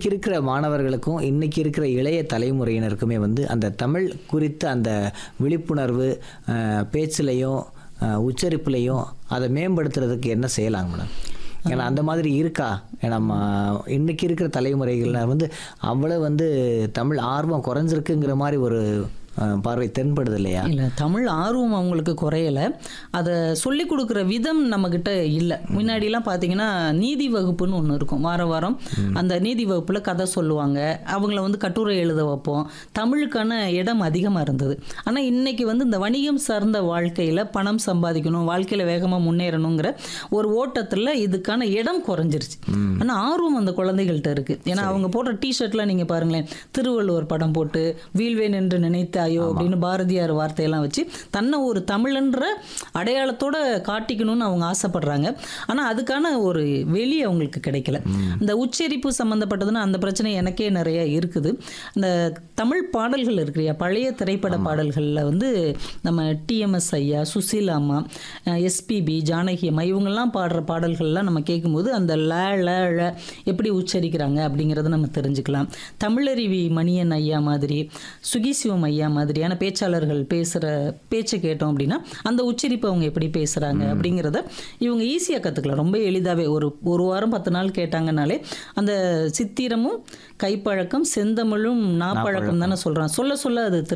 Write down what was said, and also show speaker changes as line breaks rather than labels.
இன்னைக்கு இருக்கிற மாணவர்களுக்கும் இன்னைக்கு இருக்கிற இளைய தலைமுறையினருக்குமே வந்து அந்த தமிழ் குறித்த அந்த விழிப்புணர்வு அஹ், பேச்சுலையும் அஹ், உச்சரிப்புலையும் அதை மேம்படுத்துறதுக்கு என்ன செய்யலாங்க மேடம் ஏன்னா அந்த மாதிரி இருக்கா ஏன்னா ம- இன்னைக்கு இருக்கிற தலைமுறைகள் வந்து அவ்வளவு வந்து தமிழ் ஆர்வம் குறைஞ்சிருக்குங்கிற மாதிரி ஒரு அஹ், பார்வை தென்படுது இல்லையா
இல்லை தமிழ் ஆர்வம் அவங்களுக்கு குறையல அதை சொல்லி கொடுக்குற விதம் நம்மக்கிட்ட இல்லை முன்னாடிலாம் பார்த்தீங்கன்னா நீதி வகுப்புன்னு ஒன்று இருக்கும் வார வாரம் அந்த நீதி வகுப்பில் கதை சொல்லுவாங்க அவங்கள வந்து கட்டுரை எழுத வைப்போம் தமிழுக்கான இடம் அதிகமாக இருந்தது ஆனால் இன்னைக்கு வந்து இந்த வணிகம் சார்ந்த வாழ்க்கையில் பணம் சம்பாதிக்கணும் வாழ்க்கையில் வேகமாக முன்னேறணுங்கிற ஒரு ஓட்டத்தில் இதுக்கான இடம் குறைஞ்சிருச்சு ஆனால் ஆர்வம் அந்த குழந்தைகள்கிட்ட இருக்குது ஏன்னா அவங்க போடுற டிஷர்ட்லாம் நீங்கள் பாருங்களேன் திருவள்ளுவர் படம் போட்டு வீழ்வேன் என்று நினைத்தாயோ அப்படின்னு பாரதியார் வார்த்தையெல்லாம் வச்சு தன்னை ஒரு தமிழன்ற அடையாளத்தோட காட்டிக்கணும்னு அவங்க ஆசைப்படுறாங்க ஆனால் அதுக்கான ஒரு வெளி அவங்களுக்கு கிடைக்கல இந்த உச்சரிப்பு சம்மந்தப்பட்டதுன்னா அந்த பிரச்சனை எனக்கே நிறைய இருக்குது இந்த தமிழ் பாடல்கள் இருக்கிறியா பழைய திரைப்பட பாடல்களில் வந்து நம்ம டிஎம்எஸ் ஐயா சுசீலா அம்மா எஸ்பிபி ஜானகி அம்மா இவங்கெல்லாம் பாடுற பாடல்கள்லாம் நம்ம கேட்கும்போது அந்த ல ல ழ எப்படி உச்சரிக்கிறாங்க அப்படிங்கிறத நம்ம தெரிஞ்சுக்கலாம் தமிழருவி மணியன் ஐயா மாதிரி சுகிசிவம் ஐயா மாதிரியான பேச்சாளர்கள் பேசுகிற பேச்சை கேட்டோம் அப்படின்னா அந்த உச்சரிப்பு அவங்க எப்படி பேசுகிறாங்க அப்படிங்கிறத இவங்க ஈஸியாக கற்றுக்கலாம் ரொம்ப எளிதாகவே ஒரு ஒரு வாரம் பத்து நாள் கேட்டாங்கனாலே அந்த சித்திரமும் கைப்பழக்கம் செந்தமிழும் நாப்பழக்கம் தானே சொல்கிறான் சொல்ல சொல்ல அது